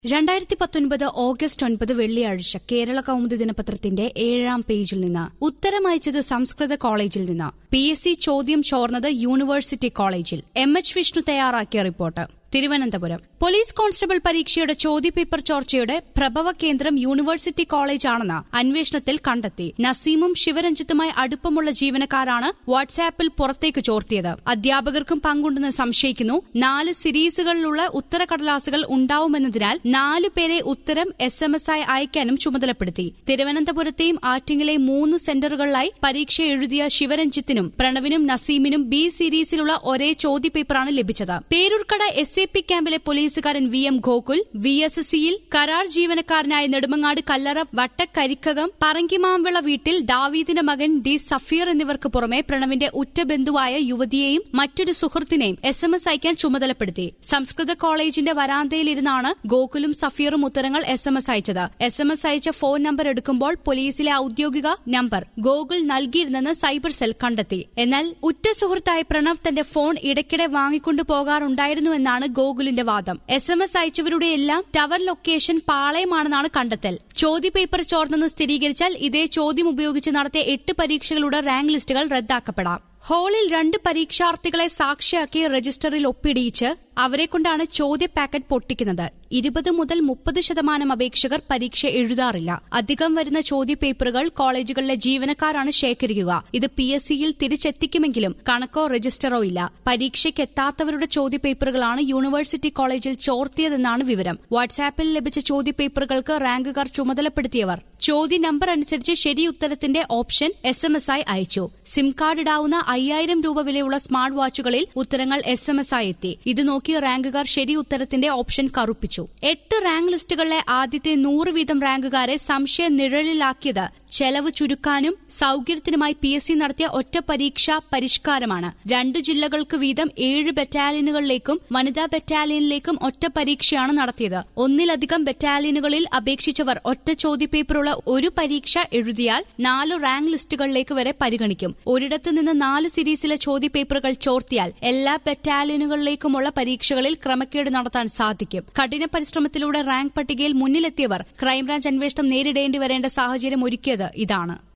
രണ്ടായിരത്തി പത്തൊൻപത് ഓഗസ്റ്റ് ഒൻപത് വെള്ളിയാഴ്ച കേരള കൗമുദി ദിനപത്രത്തിന്റെ ഏഴാം പേജിൽ നിന്ന് ഉത്തരമയച്ചത് സംസ്കൃത കോളേജിൽ നിന്ന് പി എസ് സി ചോദ്യം ചോർന്നത് യൂണിവേഴ്സിറ്റി കോളേജിൽ എം എച്ച് വിഷ്ണു തയ്യാറാക്കിയ റിപ്പോർട്ട് തിരുവനന്തപുരം പോലീസ് കോൺസ്റ്റബിൾ പരീക്ഷയുടെ ചോദ്യപേപ്പർ ചോർച്ചയുടെ പ്രഭവ കേന്ദ്രം യൂണിവേഴ്സിറ്റി കോളേജാണെന്ന് അന്വേഷണത്തിൽ കണ്ടെത്തി നസീമും ശിവരഞ്ജിത്തുമായി അടുപ്പമുള്ള ജീവനക്കാരാണ് വാട്സാപ്പിൽ പുറത്തേക്ക് ചോർത്തിയത് അധ്യാപകർക്കും പങ്കുണ്ടെന്ന് സംശയിക്കുന്നു നാല് സീരീസുകളിലുള്ള ഉത്തരക്കടലാസുകൾ ഉണ്ടാവുമെന്നതിനാൽ നാലു പേരെ ഉത്തരം എസ് എം എസ് ആയി അയക്കാനും ചുമതലപ്പെടുത്തി തിരുവനന്തപുരത്തെയും ആറ്റിങ്ങിലെയും മൂന്ന് സെന്ററുകളിലായി പരീക്ഷ എഴുതിയ ശിവരഞ്ജിത്തിനും പ്രണവിനും നസീമിനും ബി സീരീസിലുള്ള ഒരേ ചോദ്യപേപ്പറാണ് ലഭിച്ചത് പേരൂർക്കട എസ് എ പി ക്യാമ്പിലെ പോലീസുകാരൻ V M Gokul V S സിയിൽ കരാർ ജീവനക്കാരനായ നെടുമങ്ങാട് കല്ലറ വട്ടക്കരിക്കകം പറങ്കിമാമ്പിള വീട്ടിൽ ദാവീദിന്റെ മകൻ ഡി സഫീർ എന്നിവർക്ക് പുറമെ പ്രണവിന്റെ ഉറ്റ ബന്ധുവായ യുവതിയെയും മറ്റൊരു സുഹൃത്തിനെയും എസ് എം എസ് അയക്കാൻ ചുമതലപ്പെടുത്തി സംസ്കൃത കോളേജിന്റെ വരാന്തയിലിരുന്നാണ് ഗോകുലും സഫീറും ഉത്തരങ്ങൾ എസ് എം എസ് അയച്ചത് എസ് എം എസ് അയച്ച ഫോൺ നമ്പർ എടുക്കുമ്പോൾ പോലീസിലെ ഔദ്യോഗിക നമ്പർ ഗോകുൽ നൽകിയിരുന്നെന്ന് സൈബർ സെൽ കണ്ടെത്തി എന്നാൽ ഉറ്റ സുഹൃത്തായ പ്രണവ് തന്റെ ഫോൺ ഇടയ്ക്കിടെ വാങ്ങിക്കൊണ്ടു പോകാറുണ്ടായിരുന്നുവെന്നാണ് ഗോകുലിന്റെ വാദം എസ് എം എസ് അയച്ചവരുടെ എല്ലാം ടവർ ലൊക്കേഷൻ പാളയമാണെന്നാണ് കണ്ടെത്തൽ ചോദ്യപേപ്പർ ചോർന്നെന്ന് സ്ഥിരീകരിച്ചാൽ ഇതേ ചോദ്യം ഉപയോഗിച്ച് നടത്തിയ എട്ട് പരീക്ഷകളുടെ റാങ്ക് ലിസ്റ്റുകൾ റദ്ദാക്കപ്പെടാം ഹാളിൽ രണ്ട് പരീക്ഷാർത്ഥികളെ സാക്ഷിയാക്കി രജിസ്റ്ററിൽ ഒപ്പിടിയിച്ച് അവരെക്കൊണ്ടാണ് ചോദ്യ പാക്കറ്റ് പൊട്ടിക്കുന്നത് ഇരുപത് മുതൽ മുപ്പത് ശതമാനം അപേക്ഷകർ പരീക്ഷ എഴുതാറില്ല അധികം വരുന്ന ചോദ്യപേപ്പറുകൾ കോളേജുകളിലെ ജീവനക്കാരാണ് ശേഖരിക്കുക ഇത് പി എസ് സിയിൽ തിരിച്ചെത്തിക്കുമെങ്കിലും കണക്കോ രജിസ്റ്ററോ ഇല്ല പരീക്ഷയ്ക്കെത്താത്തവരുടെ ചോദ്യപേപ്പറുകളാണ് യൂണിവേഴ്സിറ്റി കോളേജിൽ ചോർത്തിയതെന്നാണ് വിവരം വാട്സാപ്പിൽ ലഭിച്ച ചോദ്യപേപ്പറുകൾക്ക് റാങ്കുകാർ ചുമതലപ്പെടുത്തിയവർ ചോദ്യ നമ്പർ അനുസരിച്ച് ശരി ഉത്തരത്തിന്റെ ഓപ്ഷൻ എസ് എം എസ് ആയി അയച്ചു സിം കാർഡ് ഇടാവുന്ന അയ്യായിരം രൂപ വിലയുള്ള സ്മാർട്ട് വാച്ചുകളിൽ ഉത്തരങ്ങൾ എസ് എം എസ് ആയി എത്തി ഇത് നോക്കി റാങ്കുകാർ ശരി ഉത്തരത്തിന്റെ ഓപ്ഷൻ കറുപ്പിച്ചു എട്ട് റാങ്ക് ലിസ്റ്റുകളിലെ ആദ്യത്തെ നൂറ് വീതം റാങ്കുകാരെ സംശയ നിഴലിലാക്കിയത് ചെലവ് ചുരുക്കാനും സൌകര്യത്തിനുമായി പി എസ് സി നടത്തിയ ഒറ്റ പരീക്ഷാ പരിഷ്കാരമാണ് രണ്ടു ജില്ലകൾക്ക് വീതം ഏഴ് ബറ്റാലിയനുകളിലേക്കും വനിതാ ബറ്റാലിയനിലേക്കും ഒറ്റ പരീക്ഷയാണ് നടത്തിയത് ഒന്നിലധികം ബറ്റാലിയനുകളിൽ അപേക്ഷിച്ചവർ ഒറ്റ ചോദ്യപേപ്പറുള്ള ഒരു പരീക്ഷ എഴുതിയാൽ നാല് റാങ്ക് ലിസ്റ്റുകളിലേക്ക് വരെ പരിഗണിക്കും ഒരിടത്ത് നിന്ന് നാല് സീരീസിലെ ചോദ്യപേപ്പറുകൾ ചോർത്തിയാൽ എല്ലാ ബറ്റാലിയനുകളിലേക്കുമുള്ള പരീക്ഷകളിൽ ക്രമക്കേട് നടത്താൻ സാധിക്കും കഠിന പരിശ്രമത്തിലൂടെ റാങ്ക് പട്ടികയിൽ മുന്നിലെത്തിയവർ ക്രൈംബ്രാഞ്ച് അന്വേഷണം നേരിടേണ്ടി വരേണ്ട സാഹചര്യം ഒരുക്കിയത് ഇതാണ്